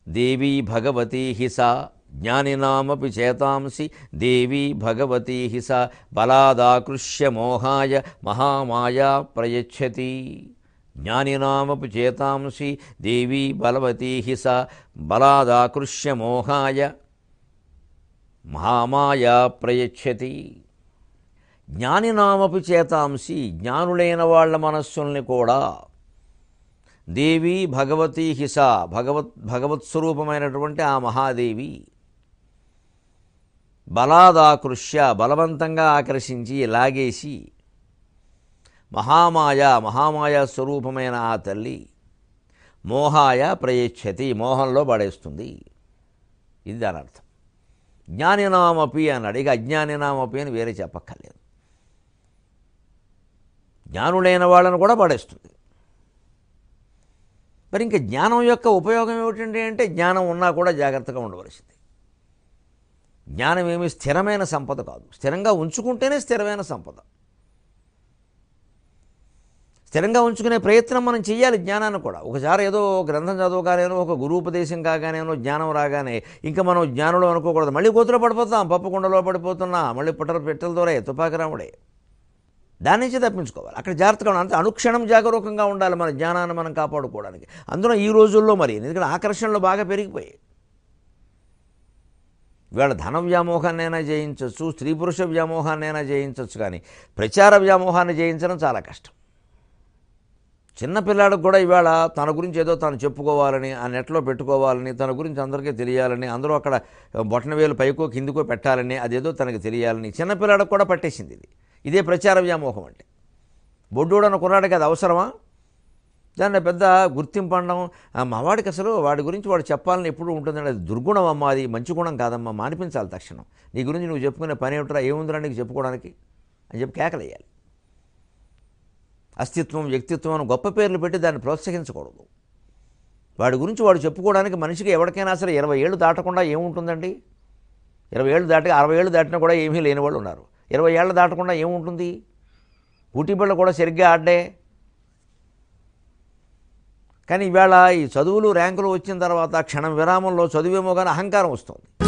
దేవీ భగవతీ హి సా జ్ఞానినామపి చేతాంసి దేవీ భగవతీ హి సా బలాదాకృష్య మోహాయ మహామాయా ప్రయచ్చతి జ్ఞానినామపి చేతాంసి దేవీ బలవతీ హి సా బలాదాకృష్య మోహాయ మహామాయా ప్రయచ్చతి జ్ఞానినామపి చేతాంసి జ్ఞానులైన వాళ్ళ మనస్సుల్ని కూడా దేవి భగవతీ హిస భగవత్ భగవత్ స్వరూపమైనటువంటి ఆ మహాదేవి బలాదాకృష్య బలవంతంగా ఆకర్షించి లాగేసి మహామాయ మహామాయ స్వరూపమైన ఆ తల్లి మోహాయ ప్రయచ్చతి మోహంలో పడేస్తుంది ఇది దాని అర్థం జ్ఞానినామపి అన్నాడు ఇక అజ్ఞానినామపి అని వేరే చెప్పక్కర్లేదు జ్ఞానులైన వాళ్ళను కూడా పడేస్తుంది మరి ఇంకా జ్ఞానం యొక్క ఉపయోగం ఏమిటండి అంటే జ్ఞానం ఉన్నా కూడా జాగ్రత్తగా ఉండవలసింది జ్ఞానం ఏమి స్థిరమైన సంపద కాదు స్థిరంగా ఉంచుకుంటేనే స్థిరమైన సంపద స్థిరంగా ఉంచుకునే ప్రయత్నం మనం చేయాలి జ్ఞానాన్ని కూడా ఒకసారి ఏదో గ్రంథం చదవగానేనో ఒక గురూపదేశం కాగానేనో జ్ఞానం రాగానే ఇంకా మనం జ్ఞానంలో అనుకోకూడదు మళ్ళీ కూతురు పడిపోతాం పప్పు కుండలో పడిపోతున్నా మళ్ళీ పుట్టల పెట్టెల దూరే తుపాకిరాముడే దాని నుంచి తప్పించుకోవాలి అక్కడ జాగ్రత్తగా ఉండాలి అంతే అనుక్షణం జాగరూకంగా ఉండాలి మన జ్ఞానాన్ని మనం కాపాడుకోవడానికి అందులో ఈ రోజుల్లో మరి ఎందుకంటే ఆకర్షణలు బాగా పెరిగిపోయాయి ఇవాళ ధన వ్యామోహాన్నైనా జయించవచ్చు స్త్రీ పురుష వ్యామోహాన్నైనా జయించవచ్చు కానీ ప్రచార వ్యామోహాన్ని జయించడం చాలా కష్టం చిన్నపిల్లాడికి కూడా ఇవాళ తన గురించి ఏదో తను చెప్పుకోవాలని ఆ నెట్లో పెట్టుకోవాలని తన గురించి అందరికీ తెలియాలని అందరూ అక్కడ బొట్టనవేలు పైకో కిందికో పెట్టాలని అదేదో తనకి తెలియాలని చిన్నపిల్లాడికి కూడా పట్టేసింది ఇది ఇదే ప్రచార వ్యామోహం అంటే బొడ్డోడన్న కుర్రాడికి అది అవసరమా దాన్ని పెద్ద గుర్తింపు అనడం ఆ మావాడికి అసలు వాడి గురించి వాడు చెప్పాలని ఎప్పుడు ఉంటుందండి అది దుర్గుణం అమ్మా అది మంచి గుణం కాదమ్మా మానిపించాలి తక్షణం నీ గురించి నువ్వు చెప్పుకునే పని ఏమిట్రా ఏముందిరా నీకు చెప్పుకోవడానికి అని చెప్పి కేకలేయాలి అస్తిత్వం వ్యక్తిత్వం అని గొప్ప పేర్లు పెట్టి దాన్ని ప్రోత్సహించకూడదు వాడి గురించి వాడు చెప్పుకోవడానికి మనిషికి ఎవరికైనా సరే ఇరవై ఏళ్ళు దాటకుండా ఏముంటుందండి ఇరవై ఏళ్ళు దాటి అరవై ఏళ్ళు దాటినా కూడా ఏమీ లేని వాళ్ళు ఉన్నారు ఇరవై ఏళ్ళు దాటకుండా ఏముంటుంది ఊటీ బిళ్ళ కూడా సరిగ్గా ఆడ్డే కానీ ఇవాళ ఈ చదువులు ర్యాంకులు వచ్చిన తర్వాత క్షణం విరామంలో చదువేమో కానీ అహంకారం వస్తుంది